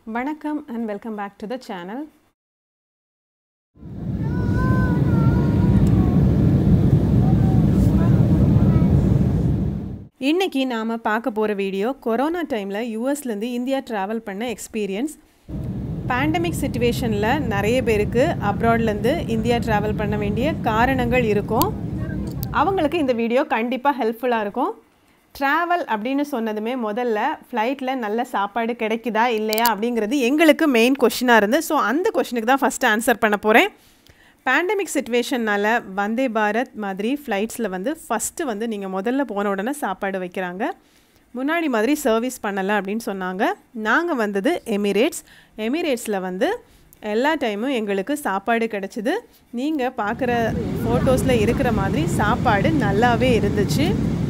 வணக்கம் and welcome back to the channel இன்னைக்கு நாம் பார்க்க போகிற வீடியோ கொரோனா டைமில் யூஎஸ்லேருந்து இந்தியா ட்ராவல் பண்ண எக்ஸ்பீரியன்ஸ் பேண்டமிக் சுச்சுவேஷனில் நிறைய பேருக்கு அப்ராட்லேருந்து இந்தியா ட்ராவல் பண்ண வேண்டிய காரணங்கள் இருக்கும் அவங்களுக்கு இந்த வீடியோ கண்டிப்பாக ஹெல்ப்ஃபுல்லாக இருக்கும் ட்ராவல் அப்படின்னு சொன்னதுமே முதல்ல ஃப்ளைட்டில் நல்ல சாப்பாடு கிடைக்குதா இல்லையா அப்படிங்கிறது எங்களுக்கு மெயின் கொஷினாக இருந்து ஸோ அந்த கொஷினுக்கு தான் ஃபஸ்ட்டு ஆன்சர் பண்ண போகிறேன் பேண்டமிக் சுச்சுவேஷனால் வந்தே பாரத் மாதிரி ஃப்ளைட்ஸில் வந்து ஃபஸ்ட்டு வந்து நீங்கள் முதல்ல போன உடனே சாப்பாடு வைக்கிறாங்க முன்னாடி மாதிரி சர்வீஸ் பண்ணலை அப்படின்னு சொன்னாங்க நாங்கள் வந்தது எமிரேட்ஸ் எமிரேட்ஸில் வந்து எல்லா டைமும் எங்களுக்கு சாப்பாடு கிடச்சிது நீங்கள் பார்க்குற ஃபோட்டோஸில் இருக்கிற மாதிரி சாப்பாடு நல்லாவே இருந்துச்சு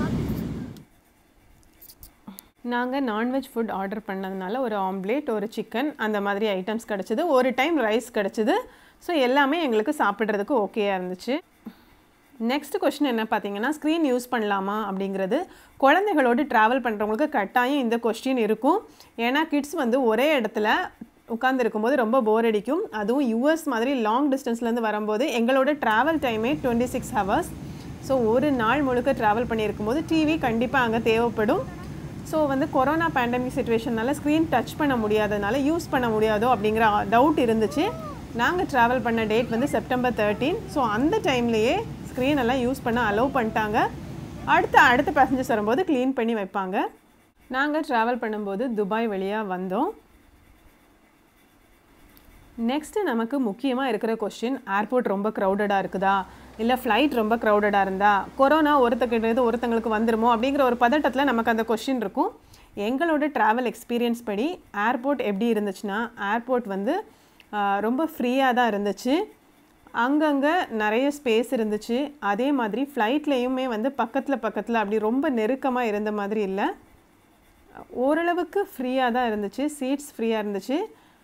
நாங்கள் நான்வெஜ் ஃபுட் ஆர்டர் பண்ணதுனால ஒரு ஆம்லேட் ஒரு சிக்கன் அந்த மாதிரி ஐட்டம்ஸ் கிடச்சிது ஒரு டைம் ரைஸ் கிடச்சிது ஸோ எல்லாமே எங்களுக்கு சாப்பிட்றதுக்கு ஓகேயாக இருந்துச்சு நெக்ஸ்ட் கொஷின் என்ன பார்த்தீங்கன்னா ஸ்க்ரீன் யூஸ் பண்ணலாமா அப்படிங்கிறது குழந்தைகளோடு ட்ராவல் பண்ணுறவங்களுக்கு கட்டாயம் இந்த கொஸ்டின் இருக்கும் ஏன்னா கிட்ஸ் வந்து ஒரே இடத்துல உட்காந்து இருக்கும்போது ரொம்ப போர் அடிக்கும் அதுவும் யூஎஸ் மாதிரி லாங் டிஸ்டன்ஸ்லேருந்து வரும்போது எங்களோட ட்ராவல் டைமே டுவெண்ட்டி சிக்ஸ் ஹவர்ஸ் ஸோ ஒரு நாள் முழுக்க ட்ராவல் பண்ணியிருக்கும்போது டிவி கண்டிப்பாக அங்கே தேவைப்படும் ஸோ வந்து கொரோனா பேண்டமிக் சுச்சுவேஷனால ஸ்க்ரீன் டச் பண்ண முடியாதனால யூஸ் பண்ண முடியாதோ அப்படிங்கிற டவுட் இருந்துச்சு நாங்கள் ட்ராவல் பண்ண டேட் வந்து செப்டம்பர் தேர்ட்டீன் ஸோ அந்த டைம்லேயே ஸ்க்ரீன் எல்லாம் யூஸ் பண்ண அலோவ் பண்ணிட்டாங்க அடுத்த அடுத்த பேசஞ்சர்ஸ் வரும்போது க்ளீன் பண்ணி வைப்பாங்க நாங்கள் ட்ராவல் பண்ணும்போது துபாய் வழியாக வந்தோம் நெக்ஸ்ட்டு நமக்கு முக்கியமாக இருக்கிற கொஸ்டின் ஏர்போர்ட் ரொம்ப க்ரௌடடாக இருக்குதா இல்லை ஃப்ளைட் ரொம்ப க்ரௌடடாக இருந்தா கொரோனா ஒருத்தக்கிட்ட ஒருத்தங்களுக்கு வந்துருமோ அப்படிங்கிற ஒரு பதட்டத்தில் நமக்கு அந்த கொஸ்டின் இருக்கும் எங்களோட ட்ராவல் எக்ஸ்பீரியன்ஸ் படி ஏர்போர்ட் எப்படி இருந்துச்சுன்னா ஏர்போர்ட் வந்து ரொம்ப ஃப்ரீயாக தான் இருந்துச்சு அங்கங்கே நிறைய ஸ்பேஸ் இருந்துச்சு அதே மாதிரி ஃப்ளைட்லேயுமே வந்து பக்கத்தில் பக்கத்தில் அப்படி ரொம்ப நெருக்கமாக இருந்த மாதிரி இல்லை ஓரளவுக்கு ஃப்ரீயாக தான் இருந்துச்சு சீட்ஸ் ஃப்ரீயாக இருந்துச்சு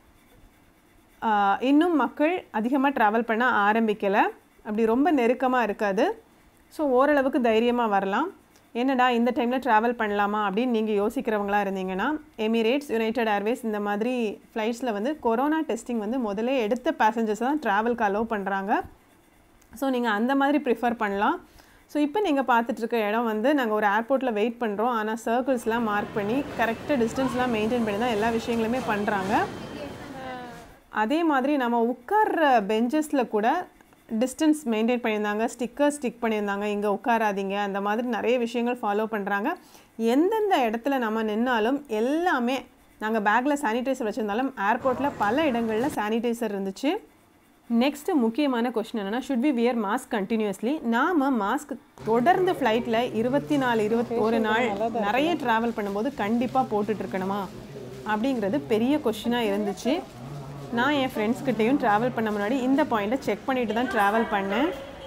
இன்னும் மக்கள் அதிகமாக ட்ராவல் பண்ண ஆரம்பிக்கலை அப்படி ரொம்ப நெருக்கமாக இருக்காது ஸோ ஓரளவுக்கு தைரியமாக வரலாம் என்னடா இந்த டைமில் ட்ராவல் பண்ணலாமா அப்படின்னு நீங்கள் யோசிக்கிறவங்களா இருந்தீங்கன்னா எமிரேட்ஸ் யுனைடெட் ஏர்வேஸ் இந்த மாதிரி ஃப்ளைட்ஸில் வந்து கொரோனா டெஸ்டிங் வந்து முதலே எடுத்த பேசஞ்சர்ஸ் தான் ட்ராவல்க்கு அலோவ் பண்ணுறாங்க ஸோ நீங்கள் அந்த மாதிரி ப்ரிஃபர் பண்ணலாம் ஸோ இப்போ நீங்கள் பார்த்துட்ருக்க இடம் வந்து நாங்கள் ஒரு ஏர்போர்ட்டில் வெயிட் பண்ணுறோம் ஆனால் சர்க்கிள்ஸ்லாம் மார்க் பண்ணி கரெக்டாக டிஸ்டன்ஸ்லாம் மெயின்டைன் பண்ணி தான் எல்லா விஷயங்களுமே பண்ணுறாங்க அதே மாதிரி நம்ம உட்கார்ற பெஞ்சஸில் கூட டிஸ்டன்ஸ் மெயின்டைன் பண்ணியிருந்தாங்க ஸ்டிக்கர் ஸ்டிக் பண்ணியிருந்தாங்க இங்கே உட்காராதீங்க அந்த மாதிரி நிறைய விஷயங்கள் ஃபாலோ பண்ணுறாங்க எந்தெந்த இடத்துல நம்ம நின்னாலும் எல்லாமே நாங்கள் பேக்கில் சானிடைசர் வச்சுருந்தாலும் ஏர்போர்ட்டில் பல இடங்களில் சானிடைசர் இருந்துச்சு நெக்ஸ்ட்டு முக்கியமான கொஷின் என்னென்னா should be wear mask continuously நாம் மாஸ்க் தொடர்ந்து ஃப்ளைட்டில் இருபத்தி நாலு இருபத்தி ஒரு நாள் நிறைய ட்ராவல் பண்ணும்போது கண்டிப்பாக போட்டுட்டு இருக்கணுமா அப்படிங்கிறது பெரிய கொஷினாக இருந்துச்சு நான் என் ஃப்ரெண்ட்ஸ்கிட்டையும் ட்ராவல் பண்ண முன்னாடி இந்த பாயிண்ட்டை செக் பண்ணிட்டு தான் ட்ராவல் பண்ணேன்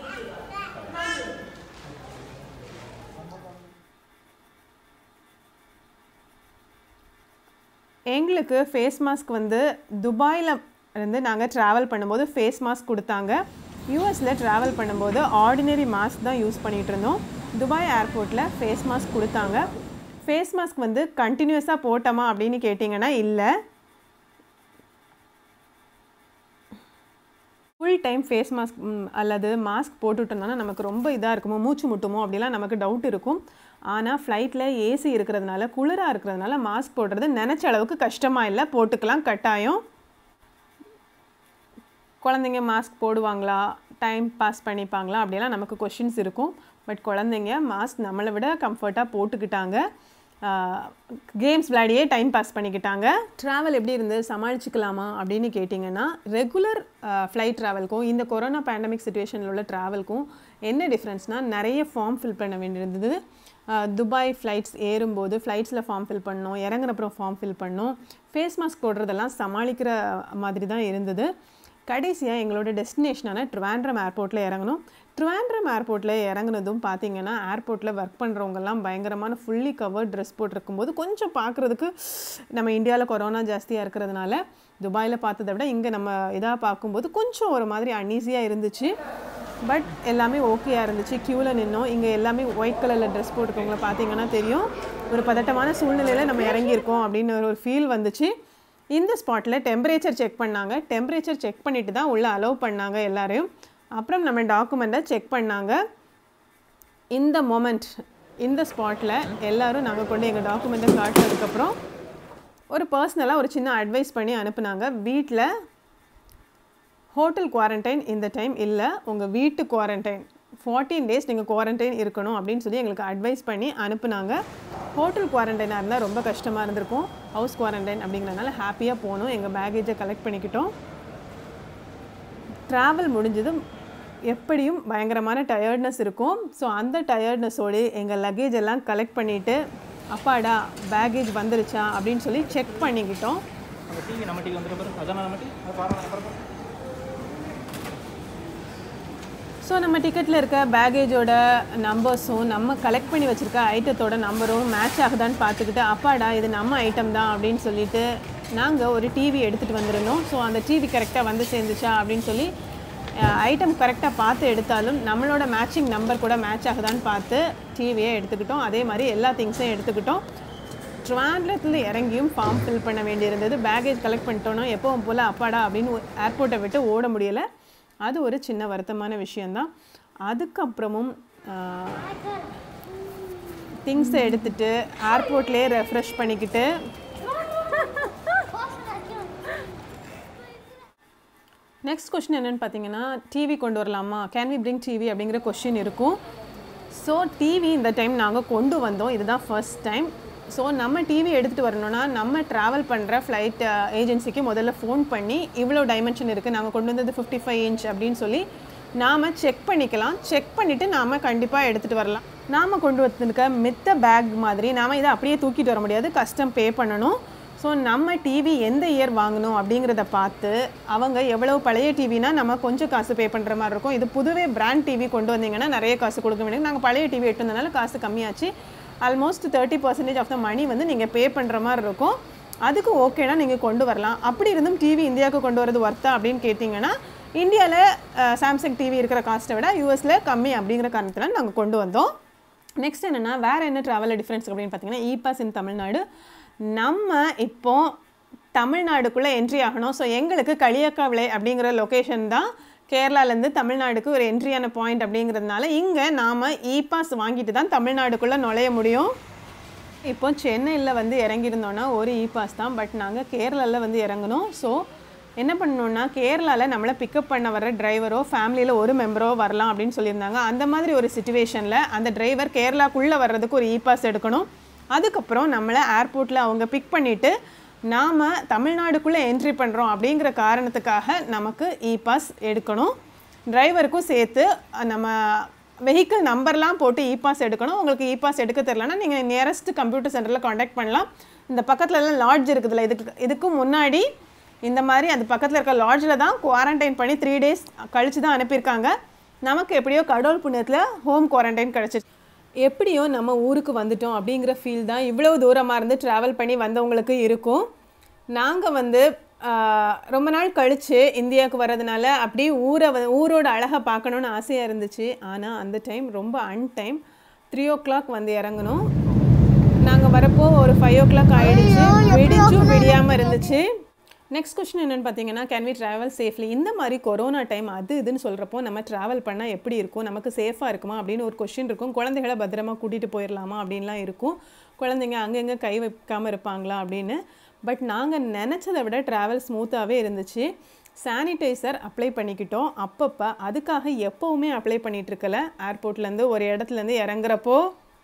எங்களுக்கு ஃபேஸ் மாஸ்க் வந்து துபாயில் இருந்து நாங்கள் ட்ராவல் பண்ணும்போது ஃபேஸ் மாஸ்க் கொடுத்தாங்க யூஎஸில் ட்ராவல் பண்ணும்போது ஆர்டினரி மாஸ்க் தான் யூஸ் பண்ணிகிட்டு இருந்தோம் துபாய் ஏர்போர்ட்டில் ஃபேஸ் மாஸ்க் கொடுத்தாங்க ஃபேஸ் மாஸ்க் வந்து கண்டினியூஸாக போட்டோமா அப்படின்னு கேட்டிங்கன்னா இல்லை ஃபுல் டைம் ஃபேஸ் மாஸ்க் அல்லது மாஸ்க் போட்டுட்டோம்னா நமக்கு ரொம்ப இதாக இருக்குமோ மூச்சு முட்டுமோ அப்படிலாம் நமக்கு டவுட் இருக்கும் ஆனால் ஃப்ளைட்டில் ஏசி இருக்கிறதுனால குளிராக இருக்கிறதுனால மாஸ்க் போடுறது நினச்ச அளவுக்கு கஷ்டமாக இல்லை போட்டுக்கலாம் கட்டாயம் குழந்தைங்க மாஸ்க் போடுவாங்களா டைம் பாஸ் பண்ணிப்பாங்களா அப்படிலாம் நமக்கு கொஷின்ஸ் இருக்கும் பட் குழந்தைங்க மாஸ்க் நம்மளை விட கம்ஃபர்ட்டாக போட்டுக்கிட்டாங்க கேம்ஸ் விளையாடியே டைம் பாஸ் பண்ணிக்கிட்டாங்க ட்ராவல் எப்படி இருந்து சமாளிச்சுக்கலாமா அப்படின்னு கேட்டிங்கன்னா ரெகுலர் ஃப்ளைட் ட்ராவல்க்கும் இந்த கொரோனா பேண்டமிக் சுச்சுவேஷனில் உள்ள ட்ராவல்க்கும் என்ன டிஃப்ரென்ஸ்னால் நிறைய ஃபார்ம் ஃபில் பண்ண வேண்டியிருந்தது துபாய் ஃப்ளைட்ஸ் ஏறும்போது ஃப்ளைட்ஸில் ஃபார்ம் ஃபில் பண்ணோம் இறங்குனப்புறம் ஃபார்ம் ஃபில் பண்ணோம் ஃபேஸ் மாஸ்க் போடுறதெல்லாம் சமாளிக்கிற மாதிரி தான் இருந்தது கடைசியாக எங்களோட டெஸ்டினேஷனான ட்ரிவாண்ட்ரம் ஏர்போர்ட்டில் இறங்கணும் ட்ரிவாண்ட்ரம் ஏர்போர்ட்டில் இறங்குனதும் பார்த்தீங்கன்னா ஏர்போர்ட்டில் ஒர்க் பண்ணுறவங்கெல்லாம் பயங்கரமான ஃபுல்லி கவர்ட் ட்ரெஸ் போட்டிருக்கும்போது கொஞ்சம் பார்க்குறதுக்கு நம்ம இந்தியாவில் கொரோனா ஜாஸ்தியாக இருக்கிறதுனால துபாயில் பார்த்ததை விட இங்கே நம்ம இதாக பார்க்கும்போது கொஞ்சம் ஒரு மாதிரி அன்ஈஸியாக இருந்துச்சு பட் எல்லாமே ஓகேயாக இருந்துச்சு க்யூவில் நின்னோம் இங்கே எல்லாமே ஒயிட் கலரில் ட்ரெஸ் போட்டுக்கவங்கள பார்த்தீங்கன்னா தெரியும் ஒரு பதட்டமான சூழ்நிலையில் நம்ம இறங்கியிருக்கோம் அப்படின்னு ஒரு ஃபீல் வந்துச்சு இந்த ஸ்பாட்டில் டெம்பரேச்சர் செக் பண்ணாங்க டெம்பரேச்சர் செக் பண்ணிட்டு தான் உள்ளே அலோவ் பண்ணாங்க எல்லாரையும் அப்புறம் நம்ம டாக்குமெண்ட்டை செக் பண்ணாங்க இந்த மொமெண்ட் இந்த ஸ்பாட்டில் எல்லாரும் நாங்கள் கொண்டு எங்கள் டாக்குமெண்ட்டை காட்டினதுக்கப்புறம் ஒரு பர்சனலாக ஒரு சின்ன அட்வைஸ் பண்ணி அனுப்புனாங்க வீட்டில் ஹோட்டல் குவாரண்டைன் இந்த டைம் இல்லை உங்கள் வீட்டு குவாரண்டைன் ஃபார்ட்டீன் டேஸ் நீங்கள் குவாரண்டைன் இருக்கணும் அப்படின்னு சொல்லி எங்களுக்கு அட்வைஸ் பண்ணி அனுப்புனாங்க ஹோட்டல் குவாரண்டைனாக இருந்தால் ரொம்ப கஷ்டமாக இருந்திருக்கும் ஹவுஸ் குவாரண்டைன் அப்படிங்கிறனால ஹாப்பியாக போனோம் எங்கள் பேகேஜை கலெக்ட் பண்ணிக்கிட்டோம் ட்ராவல் முடிஞ்சதும் எப்படியும் பயங்கரமான டயர்ட்னஸ் இருக்கும் ஸோ அந்த டயர்ட்னஸோடு எங்கள் லக்கேஜ் எல்லாம் கலெக்ட் பண்ணிவிட்டு அப்பாடா பேகேஜ் வந்துருச்சா அப்படின்னு சொல்லி செக் பண்ணிக்கிட்டோம் அந்த டிவி நம்ம டிவி வந்துட்டு பாரு அதான் நம்ம டிவி அதை பாருங்க பாருங்க ஸோ நம்ம டிக்கெட்டில் இருக்க பேகேஜோட நம்பர்ஸும் நம்ம கலெக்ட் பண்ணி வச்சுருக்க ஐட்டத்தோட நம்பரும் மேட்ச் ஆகுதான்னு பார்த்துக்கிட்டு அப்பாடா இது நம்ம ஐட்டம் தான் அப்படின்னு சொல்லிட்டு நாங்கள் ஒரு டிவி எடுத்துகிட்டு வந்திருந்தோம் ஸோ அந்த டிவி கரெக்டாக வந்து சேர்ந்துச்சா அப்படின்னு சொல்லி ஐட்டம் கரெக்டாக பார்த்து எடுத்தாலும் நம்மளோட மேட்சிங் நம்பர் கூட மேட்ச் ஆகுதான்னு பார்த்து டிவியை எடுத்துக்கிட்டோம் அதே மாதிரி எல்லா திங்ஸையும் எடுத்துக்கிட்டோம் ட்ரான்லத்தில் இறங்கியும் ஃபார்ம் ஃபில் பண்ண வேண்டியிருந்தது பேகேஜ் கலெக்ட் பண்ணிட்டோன்னா எப்பவும் போல் அப்பாடா அப்படின்னு ஏர்போர்ட்டை விட்டு ஓட முடியலை அது ஒரு சின்ன வருத்தமான விஷயந்தான் அதுக்கப்புறமும் திங்ஸை எடுத்துட்டு ஏர்போர்ட்லேயே ரெஃப்ரெஷ் பண்ணிக்கிட்டு நெக்ஸ்ட் கொஷின் என்னென்னு பார்த்தீங்கன்னா டிவி கொண்டு வரலாமா கேன் வி பிரிங் டிவி அப்படிங்கிற கொஷின் இருக்கும் ஸோ டிவி இந்த டைம் நாங்கள் கொண்டு வந்தோம் இதுதான் ஃபர்ஸ்ட் டைம் ஸோ நம்ம டிவி எடுத்துகிட்டு வரணும்னா நம்ம ட்ராவல் பண்ணுற ஃப்ளைட் ஏஜென்சிக்கு முதல்ல ஃபோன் பண்ணி இவ்வளோ டைமென்ஷன் இருக்குது நாங்கள் கொண்டு வந்தது ஃபிஃப்டி ஃபைவ் இன்ச் அப்படின்னு சொல்லி நாம் செக் பண்ணிக்கலாம் செக் பண்ணிவிட்டு நாம் கண்டிப்பாக எடுத்துகிட்டு வரலாம் நாம் கொண்டு வந்திருக்க மித்த பேக் மாதிரி நாம் இதை அப்படியே தூக்கிட்டு வர முடியாது கஸ்டம் பே பண்ணணும் ஸோ நம்ம டிவி எந்த இயர் வாங்கணும் அப்படிங்கிறத பார்த்து அவங்க எவ்வளோ பழைய டிவினா நம்ம கொஞ்சம் காசு பே பண்ணுற மாதிரி இருக்கும் இது புதுவே பிராண்ட் டிவி கொண்டு வந்தீங்கன்னா நிறைய காசு கொடுக்க வேண்டியது நாங்கள் பழைய டிவி எட்டு வந்தனால காசு கம்மியாச்சு almost thirty percentage of the money வந்து நீங்கள் பே பண்ணுற மாதிரி இருக்கும் அதுக்கு ஓகேனா நீங்கள் கொண்டு வரலாம் அப்படி இருந்தும் டிவி இந்தியாவுக்கு கொண்டு வரது ஒர்த்தா அப்படின்னு கேட்டிங்கன்னா இந்தியாவில் சாம்சங் டிவி இருக்கிற காஸ்ட்டை விட யூஎஸில் கம்மி அப்படிங்கிற காரணத்தில் நாங்கள் கொண்டு வந்தோம் நெக்ஸ்ட் என்னென்னா வேறு என்ன ட்ராவல் டிஃப்ரென்ஸ் அப்படின்னு பார்த்தீங்கன்னா இ பாஸ் இன் தமிழ்நாடு நம்ம இப்போ தமிழ்நாடுக்குள்ளே என்ட்ரி ஆகணும் ஸோ எங்களுக்கு களியக்காவிளை அப்படிங்கிற லொக்கேஷன் தான் கேரளாலேருந்து தமிழ்நாடுக்கு ஒரு என்ட்ரியான பாயிண்ட் அப்படிங்கிறதுனால இங்கே நாம் இ பாஸ் வாங்கிட்டு தான் தமிழ்நாடுக்குள்ளே நுழைய முடியும் இப்போ சென்னையில் வந்து இறங்கியிருந்தோன்னா ஒரு இ பாஸ் தான் பட் நாங்கள் கேரளாவில் வந்து இறங்கணும் ஸோ என்ன பண்ணணும்னா கேரளாவில் நம்மளை பிக்கப் பண்ண வர டிரைவரோ ஃபேமிலியில் ஒரு மெம்பரோ வரலாம் அப்படின்னு சொல்லியிருந்தாங்க அந்த மாதிரி ஒரு சுச்சுவேஷனில் அந்த டிரைவர் கேரளாக்குள்ளே வர்றதுக்கு ஒரு இ பாஸ் எடுக்கணும் அதுக்கப்புறம் நம்மளை ஏர்போர்ட்டில் அவங்க பிக் பண்ணிவிட்டு நாம் தமிழ்நாடுக்குள்ளே என்ட்ரி பண்ணுறோம் அப்படிங்கிற காரணத்துக்காக நமக்கு இ பாஸ் எடுக்கணும் டிரைவருக்கும் சேர்த்து அஹ், நம்ம வெஹிக்கிள் நம்பர்லாம் போட்டு இ பாஸ் எடுக்கணும் உங்களுக்கு இ பாஸ் எடுக்க தெரிலனா நீங்கள் நியரஸ்ட் கம்ப்யூட்டர் சென்டரில் காண்டாக்ட் பண்ணலாம் இந்த பக்கத்துல எல்லாம் லாட்ஜ் இருக்குதுல்ல இதுக்கு இதுக்கு முன்னாடி இந்த மாதிரி அந்த பக்கத்தில் இருக்க லாட்ஜில் தான் குவாரண்டைன் பண்ணி த்ரீ டேஸ் கழிச்சு தான் அனுப்பியிருக்காங்க நமக்கு எப்படியோ கடவுள் புண்ணியத்தில் ஹோம் குவாரண்டைன் கிடச்சிச்சு எப்படியோ நம்ம ஊருக்கு வந்துட்டோம் அப்படிங்கிற ஃபீல் தான் இவ்வளோ தூரமாக இருந்து ட்ராவல் பண்ணி வந்தவங்களுக்கு இருக்கும் நாங்கள் வந்து ஆஹ், ரொம்ப நாள் கழித்து இந்தியாவுக்கு வர்றதுனால அப்படியே ஊரை வ ஊரோட அழகை பார்க்கணுன்னு ஆசையாக இருந்துச்சு ஆனால் அந்த டைம் ரொம்ப அன்டைம் த்ரீ ஓ கிளாக் வந்து இறங்கணும் நாங்கள் வரப்போ ஒரு ஃபைவ் ஓ கிளாக் ஆயிடுச்சு விடிச்சும் விடியாமல் இருந்துச்சு நெக்ஸ்ட் கொஸ்டின் என்னென்னு பார்த்தீங்கன்னா கேன் வி ட்ராவல் சேஃப்லி இந்த மாதிரி கொரோனா டைம் அது இதுன்னு சொல்கிறப்போ நம்ம ட்ராவல் பண்ணால் எப்படி இருக்கும் நமக்கு சேஃபாக இருக்குமா அப்படின்னு ஒரு கொஸ்டின் இருக்கும் குழந்தைகளை பத்திரமா கூட்டிகிட்டு போயிடலாமா அப்படின்லாம் இருக்கும் குழந்தைங்க அங்கங்கே கை வைக்காமல் இருப்பாங்களா அப்படின்னு பட் நாங்கள் நினச்சதை விட ட்ராவல் ஸ்மூத்தாகவே இருந்துச்சு சானிடைசர் அப்ளை பண்ணிக்கிட்டோம் அப்பப்போ அதுக்காக எப்போவுமே அப்ளை பண்ணிகிட்டு இருக்கல ஏர்போர்ட்லேருந்து ஒரு இடத்துலேருந்து இறங்குறப்போ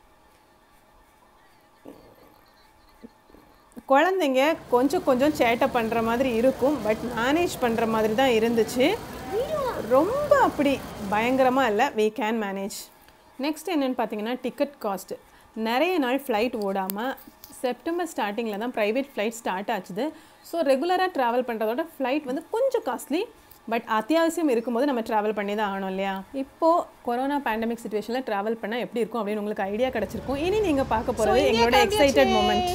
குழந்தைங்க கொஞ்சம் கொஞ்சம் சேட்டை பண்ணுற மாதிரி இருக்கும் பட் மேனேஜ் பண்ணுற மாதிரி தான் இருந்துச்சு ரொம்ப அப்படி பயங்கரமாக இல்லை we கேன் மேனேஜ் நெக்ஸ்ட் என்னென்னு பார்த்தீங்கன்னா டிக்கெட் காஸ்ட் நிறைய நாள் ஃப்ளைட் ஓடாமல் செப்டம்பர் ஸ்டார்டிங்கில் தான் ப்ரைவேட் ஃப்ளைட் ஸ்டார்ட் ஆச்சுது ஸோ ரெகுலராக ட்ராவல் பண்ணுறதோட ஃப்ளைட் வந்து கொஞ்சம் காஸ்ட்லி பட் அத்தியாவசியம் இருக்கும்போது நம்ம ட்ராவல் பண்ணி தான் ஆகணும் இல்லையா இப்போது கொரோனா பேண்டமிக் சுச்சுவேஷனில் ட்ராவல் பண்ணால் எப்படி இருக்கும் அப்படின்னு உங்களுக்கு ஐடியா கிடச்சிருக்கும் இனி நீங்கள் பார்க்க போகிறது எங்களோட excited moment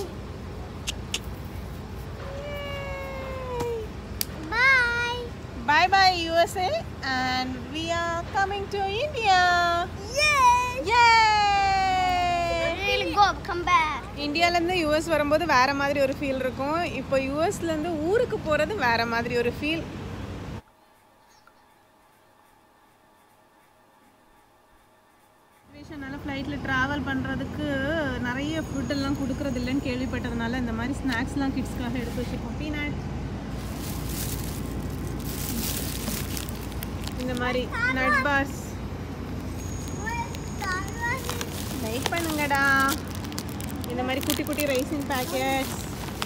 Bye. Bye bye USA and we are coming to India. Yay. Yay! We'll go. Come back. இந்தியாவிலேருந்து யூஎஸ் வரும்போது வேறு மாதிரி ஒரு ஃபீல் இருக்கும் இப்போ யூஎஸ்லேருந்து ஊருக்கு போகிறது வேறு மாதிரி ஒரு ஃபீல் சுச்சுவேஷனால ஃப்ளைட்டில் ட்ராவல் பண்ணுறதுக்கு நிறைய ஃபுட்டெல்லாம் கொடுக்குறது இல்லைன்னு கேள்விப்பட்டதுனால இந்த மாதிரி ஸ்நாக்ஸ்லாம் கிட்ஸ்க்காக எடுத்து வச்சுருக்கோம் பீனட் இந்த மாதிரி நட் பார்ஸ் வெயிட் பண்ணுங்கடா இந்த மாதிரி குட்டி குட்டி ரைசின் பேக்கெட்ஸ்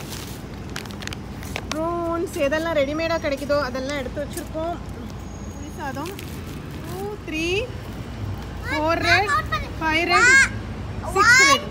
ப்ரோன்ஸ் எதெல்லாம் ரெடிமேடாக கிடைக்குதோ அதெல்லாம் எடுத்து வச்சுருக்கோம் புளி சாதம் two three four red five red six red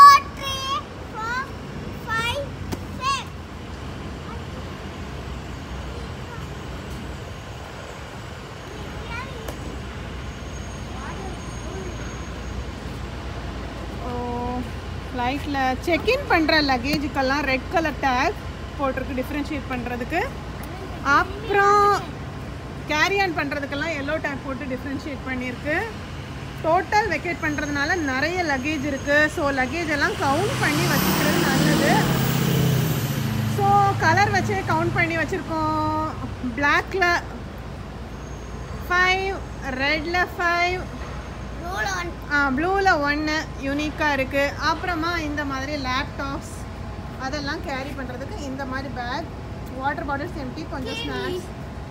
oh ஃப்ளைட்டில் செக்இன் பண்ணுற லக்கேஜுக்கெல்லாம் ரெட் கலர் டேக் போட்டிருக்கு டிஃப்ரென்ஷியேட் பண்ணுறதுக்கு அப்புறம் கேரி ஆன் பண்ணுறதுக்கெல்லாம் எல்லோ டேக் போட்டு டிஃப்ரென்ஷியேட் பண்ணியிருக்கு டோட்டல் வெக்கேட் பண்ணுறதுனால நிறைய லக்கேஜ் இருக்குது ஸோ லக்கேஜ் எல்லாம் கவுண்ட் பண்ணி வச்சுக்கிறது நல்லது ஸோ கலர் வச்சே கவுண்ட் பண்ணி வச்சுருக்கோம் பிளாக்ல ஃபைவ் ரெட்டில் ஃபைவ் ப்ளூவில் ஒன்று யூனிக்காக இருக்குது அப்புறமா இந்த மாதிரி லேப்டாப்ஸ் அதெல்லாம் கேரி பண்ணுறதுக்கு இந்த மாதிரி பேக் வாட்டர் பாட்டில்ஸ் எம்டி கொஞ்சம் ஸ்நாக்ஸ்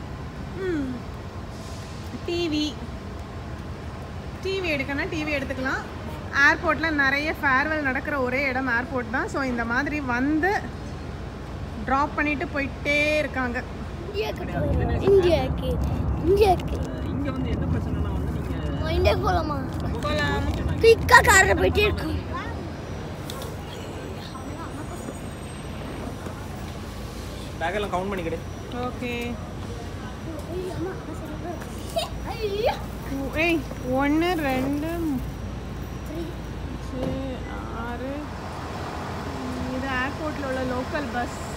டிவி டிவி எடுக்கணும் டிவி எடுத்துக்கலாம் ஏர்போர்ட்டில் நிறைய ஃபேர்வெல் நடக்கிற ஒரே இடம் ஏர்போர்ட் தான் ஸோ இந்த மாதிரி வந்து ட்ராப் பண்ணிட்டு போயிட்டே இருக்காங்க இந்தியாக்கு இந்தியாக்கு இங்கே வந்து என்ன பிரச்சனைனா வந்து நீங்கள் இந்தியா போலாமா போகலாம் குயிக்கா காரில் போயிட்டே இருக்கும் பேக்கெல்லாம் கவுண்ட் பண்ணிக்கிடு ஓகே ஐயோ ஏய் ஒன்று ரெண்டு அஞ்சு, ஆறு உம், இது ஏர்போர்ட்டில் உள்ள லோக்கல் பஸ்